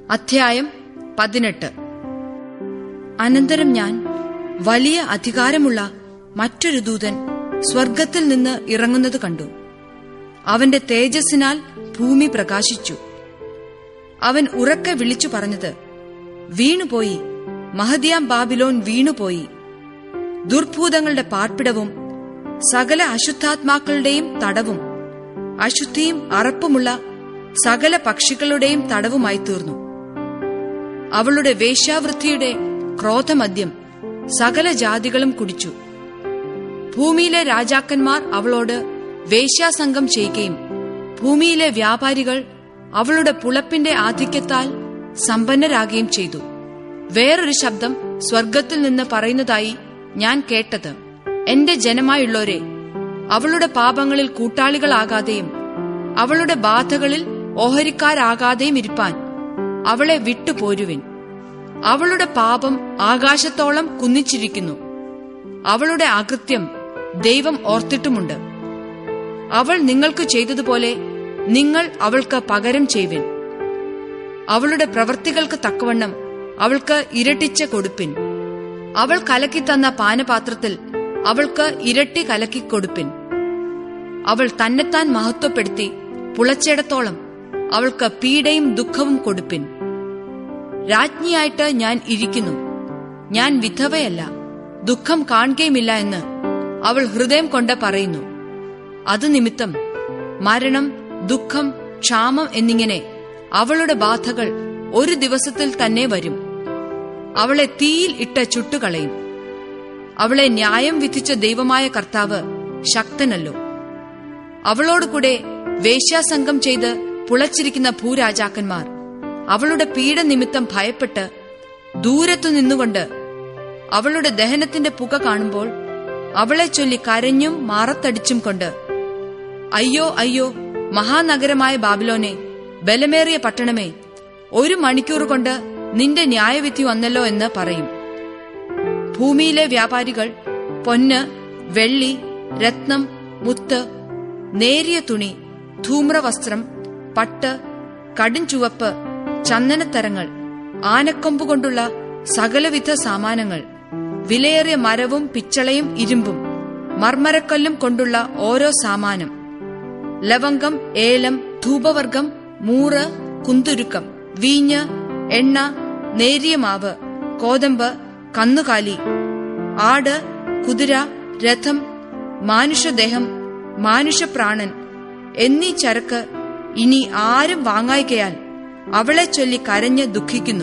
അധ്യായം പതിനെട്ട് അനന്തരം ഞാൻ വലിയ അധികാരമുള്ള മറ്റൊരു ദൂതൻ സ്വർഗത്തിൽ നിന്ന് ഇറങ്ങുന്നത് കണ്ടു അവന്റെ തേജസ്സിനാൽ ഭൂമി പ്രകാശിച്ചു അവൻ ഉറക്കെ വിളിച്ചു പറഞ്ഞത് വീണുപോയി മഹദിയാം ബാബിലോൺ വീണുപോയി ദുർഭൂതങ്ങളുടെ പാർപ്പിടവും സകല അശുദ്ധാത്മാക്കളുടെയും തടവും അശുദ്ധിയും അറപ്പുമുള്ള സകല പക്ഷികളുടെയും തടവുമായി തീർന്നു അവളുടെ വേശ്യാവൃത്തിയുടെ ക്രോധമദ്യം സകല ജാതികളും കുടിച്ചു ഭൂമിയിലെ രാജാക്കന്മാർ അവളോട് വേശ്യാസംഗം ചെയ്യുകയും ഭൂമിയിലെ വ്യാപാരികൾ അവളുടെ പുളപ്പിന്റെ ആധിക്യത്താൽ സമ്പന്നരാകുകയും ചെയ്തു വേറൊരു ശബ്ദം സ്വർഗത്തിൽ നിന്ന് പറയുന്നതായി ഞാൻ കേട്ടത് എന്റെ ജനമായുള്ളോരെ അവളുടെ പാപങ്ങളിൽ കൂട്ടാളികളാകാതെയും അവളുടെ ബാധകളിൽ ഓഹരിക്കാരാകാതെയും ഇരിപ്പാൻ അവളെ വിട്ടുപോരുവിൻ അവളുടെ പാപം ആകാശത്തോളം കുന്നിച്ചിരിക്കുന്നു അവളുടെ അകൃത്യം ദൈവം ഓർത്തിട്ടുമുണ്ട് അവൾ നിങ്ങൾക്ക് ചെയ്തതുപോലെ നിങ്ങൾ അവൾക്ക് പകരം ചെയ്യുവിൻ അവളുടെ പ്രവൃത്തികൾക്ക് തക്കവണ്ണം അവൾക്ക് ഇരട്ടിച്ച് കൊടുപ്പിൻ അവൾ കലക്കി തന്ന പാനപാത്രത്തിൽ അവൾക്ക് ഇരട്ടി കലക്കി കൊടുപ്പിൻ അവൾ തന്നെത്താൻ മഹത്വപ്പെടുത്തി പുളച്ചിടത്തോളം അവൾക്ക് പീഡയും ദുഃഖവും കൊടുപ്പിൻ രാജ്ഞിയായിട്ട് ഞാൻ ഇരിക്കുന്നു ഞാൻ വിധവയല്ല ദുഃഖം കാണുകയുമില്ല എന്ന് അവൾ ഹൃദയം കൊണ്ട് പറയുന്നു അത് നിമിത്തം മരണം ദുഃഖം ക്ഷാമം എന്നിങ്ങനെ അവളുടെ ബാധകൾ ഒരു ദിവസത്തിൽ തന്നെ വരും അവളെ തീയിൽ ഇട്ട് ചുട്ടുകളയും അവളെ ന്യായം വിധിച്ച ദൈവമായ കർത്താവ് ശക്തനല്ലോ അവളോടുകൂടെ വേശ്യാസംഗം ചെയ്ത് പുളച്ചിരിക്കുന്ന ഭൂരാജാക്കന്മാർ അവളുടെ പീഡ നിമിത്തം ഭയപ്പെട്ട് ദൂരത്തു നിന്നുകൊണ്ട് അവളുടെ ദഹനത്തിന്റെ പുക കാണുമ്പോൾ അവളെ ചൊല്ലി കരഞ്ഞും മാറത്തടിച്ചും കൊണ്ട് അയ്യോ അയ്യോ മഹാനഗരമായ ബാബിലോനെ ബലമേറിയ പട്ടണമേ ഒരു മണിക്കൂർ കൊണ്ട് നിന്റെ ന്യായവിധി വന്നല്ലോ എന്ന് പറയും ഭൂമിയിലെ വ്യാപാരികൾ പൊന്ന് വെള്ളി രത്നം മുത്ത് നേരിയ തുണി ധൂമ്രവസ്ത്രം പട്ട് കടുംചുവപ്പ് ചന്ദനത്തരങ്ങൾ ആനക്കൊമ്പുകൊണ്ടുള്ള സകലവിധ സാമാനങ്ങൾ വിലയേറിയ മരവും പിച്ചളയും ഇരുമ്പും മർമരക്കല്ലും കൊണ്ടുള്ള ഓരോ സാമാനം ലവംഗം ഏലം ധൂപവർഗം മൂറ് കുന്തുരുക്കം വീഞ്ഞ് എണ്ണ നേരിയ മാവ് കോതമ്പ് കന്നുകാലി ആട് കുതിര രഥം മാനുഷദേഹം മാനുഷപ്രാണൻ എന്നീ ചരക്ക് ഇനി ആരും വാങ്ങായികയാൽ അവളെ ചൊല്ലി കരഞ്ഞ് ദുഃഖിക്കുന്നു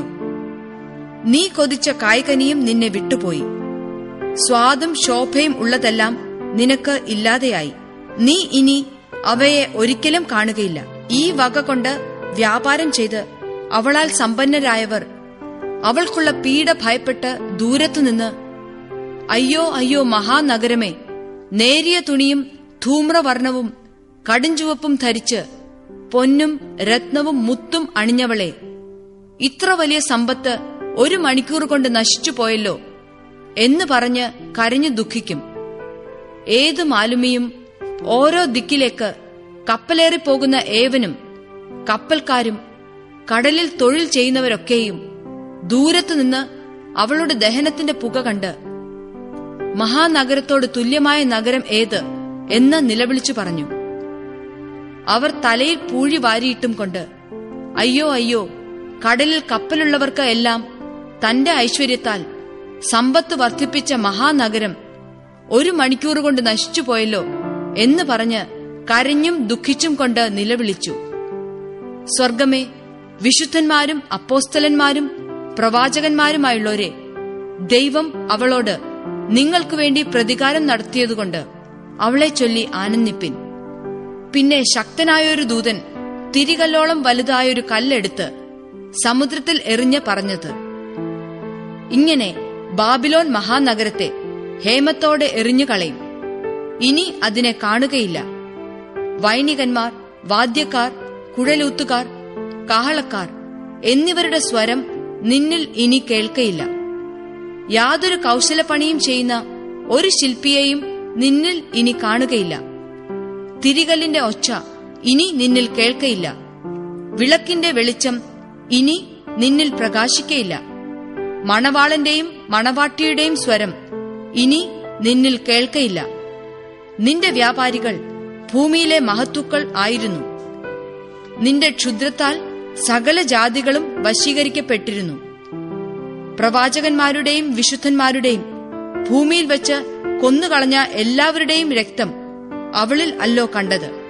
നീ കൊതിച്ച കായ്കനിയും നിന്നെ വിട്ടുപോയി സ്വാദും ശോഭയും ഉള്ളതെല്ലാം നിനക്ക് ഇല്ലാതെയായി നീ ഇനി അവയെ ഒരിക്കലും കാണുകയില്ല ഈ വക കൊണ്ട് വ്യാപാരം ചെയ്ത് അവളാൽ സമ്പന്നരായവർ അവൾക്കുള്ള പീഡ ഭയപ്പെട്ട് ദൂരത്തുനിന്ന് അയ്യോ അയ്യോ മഹാനഗരമേ നേരിയ തുണിയും ധൂമ്രവർണവും കടുംചുവപ്പും ധരിച്ച് പൊന്നും രത്നവും മുത്തും അണിഞ്ഞവളെ ഇത്ര വലിയ സമ്പത്ത് ഒരു മണിക്കൂർ കൊണ്ട് നശിച്ചു പോയല്ലോ എന്ന് പറഞ്ഞ് കരഞ്ഞു ദുഃഖിക്കും ഏത് മാലുമിയും ഓരോ ദിക്കിലേക്ക് കപ്പലേറിപ്പോകുന്ന ഏവനും കപ്പൽക്കാരും കടലിൽ തൊഴിൽ ചെയ്യുന്നവരൊക്കെയും ദൂരത്തുനിന്ന് അവളുടെ ദഹനത്തിന്റെ പുക കണ്ട് മഹാനഗരത്തോട് തുല്യമായ നഗരം ഏത് എന്ന് നിലവിളിച്ചു പറഞ്ഞു അവർ തലയിൽ പൂഴി വാരിയിട്ടും കൊണ്ട് അയ്യോ അയ്യോ കടലിൽ കപ്പലുള്ളവർക്ക് എല്ലാം തന്റെ ഐശ്വര്യത്താൽ സമ്പത്ത് വർദ്ധിപ്പിച്ച മഹാനഗരം ഒരു മണിക്കൂർ കൊണ്ട് നശിച്ചുപോയല്ലോ എന്ന് പറഞ്ഞ് കരഞ്ഞും ദുഃഖിച്ചും കൊണ്ട് നിലവിളിച്ചു സ്വർഗമേ വിശുദ്ധന്മാരും അപ്പോസ്തലന്മാരും പ്രവാചകന്മാരുമായുള്ളവരെ ദൈവം അവളോട് നിങ്ങൾക്കു വേണ്ടി പ്രതികാരം നടത്തിയതുകൊണ്ട് അവളെ ചൊല്ലി ആനന്ദിപ്പിൻ പിന്നെ ശക്തനായൊരു ദൂതൻ തിരികല്ലോളം വലുതായൊരു കല്ലെടുത്ത് സമുദ്രത്തിൽ എറിഞ്ഞ് പറഞ്ഞത് ഇങ്ങനെ ബാബിലോൺ മഹാനഗരത്തെ ഹേമത്തോടെ എറിഞ്ഞുകളയും ഇനി അതിനെ കാണുകയില്ല വൈണികന്മാർ വാദ്യക്കാർ കുഴലൂത്തുകാർ കാഹളക്കാർ എന്നിവരുടെ സ്വരം നിന്നിൽ ഇനി കേൾക്കയില്ല യാതൊരു കൗശലപ്പണിയും ചെയ്യുന്ന ഒരു ശില്പിയെയും നിന്നിൽ ഇനി കാണുകയില്ല തിരികല്ലിന്റെ ഒച്ച ഇനി നിന്നിൽ കേൾക്കയില്ല വിളക്കിന്റെ വെളിച്ചം ഇനി നിന്നിൽ പ്രകാശിക്കയില്ല മണവാളന്റെയും മണവാട്ടിയുടെയും സ്വരം ഇനി നിന്നിൽ കേൾക്കയില്ല നിന്റെ വ്യാപാരികൾ ഭൂമിയിലെ മഹത്തുക്കൾ ആയിരുന്നു നിന്റെ ക്ഷുദ്രത്താൽ സകല ജാതികളും വശീകരിക്കപ്പെട്ടിരുന്നു പ്രവാചകന്മാരുടെയും വിശുദ്ധന്മാരുടെയും ഭൂമിയിൽ വെച്ച് കൊന്നുകളഞ്ഞ എല്ലാവരുടെയും രക്തം അവളിൽ അല്ലോ കണ്ടത്